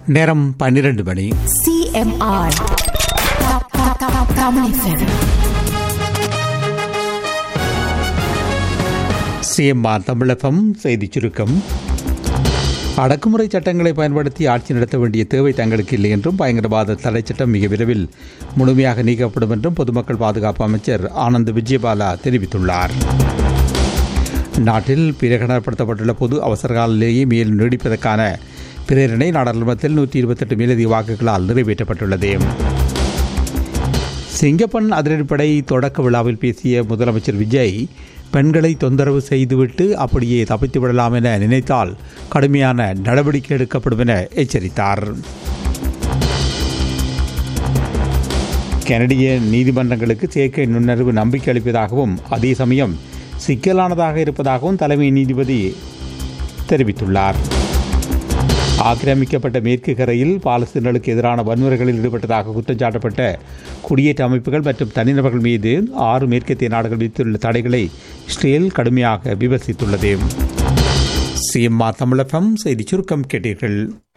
நேரம் பன்னிரண்டு மணி CMR. Ka- ka- ka- Kamal FM. CMR Tamilagam செய்திச் சுருக்கம் அடக்குமுறை சட்டங்களை பயன்படுத்தி ஆட்சி நடத்த வேண்டிய தேவை தங்களுக்கு இல்லை என்றும் பயங்கரவாத தடை சட்டம் மிக விரைவில் முழுமையாக நீக்கப்படும் என்றும் பொதுமக்கள் பாதுகாப்பு அமைச்சர் ஆனந்த் விஜயபாலா தெரிவித்துள்ளார் நாட்டில் பிரகடனப்படுத்தப்பட்டுள்ள பொது அவசரகாலையே மேலும் நீடிப்பதற்கான பிரேரணை நாடாளுமன்றத்தில் நூற்றி இருபத்தெட்டு மேலதிக வாக்குகளால் நிறைவேற்றப்பட்டுள்ளது சிங்கப்பன் அதிரடிப்படை தொடக்க விழாவில் பேசிய முதலமைச்சர் விஜய் பெண்களை தொந்தரவு செய்துவிட்டு அப்படியே தப்பித்து விடலாம் என நினைத்தால் கடுமையான நடவடிக்கை எடுக்கப்படும் என எச்சரித்தார் கனடிய நீதிமன்றங்களுக்கு செயற்கை நுண்ணறிவு நம்பிக்கை அளிப்பதாகவும் அதே சமயம் சிக்கலானதாக இருப்பதாகவும் தலைமை நீதிபதி தெரிவித்துள்ளார் ஆக்கிரமிக்கப்பட்ட மேற்கு கரையில் பாலஸ்தீனர்களுக்கு எதிரான வன்முறைகளில் ஈடுபட்டதாக குற்றம் சாட்டப்பட்ட குடியேற்ற அமைப்புகள் மற்றும் தனிநபர்கள் மீது ஆறு மேற்கத்திய நாடுகள் விதித்துள்ள தடைகளை இஸ்ரேல் கடுமையாக விமர்சித்துள்ளது சிஎம்ஆர் தமிழகம் செய்தி சுருக்கம் கேட்டீர்கள்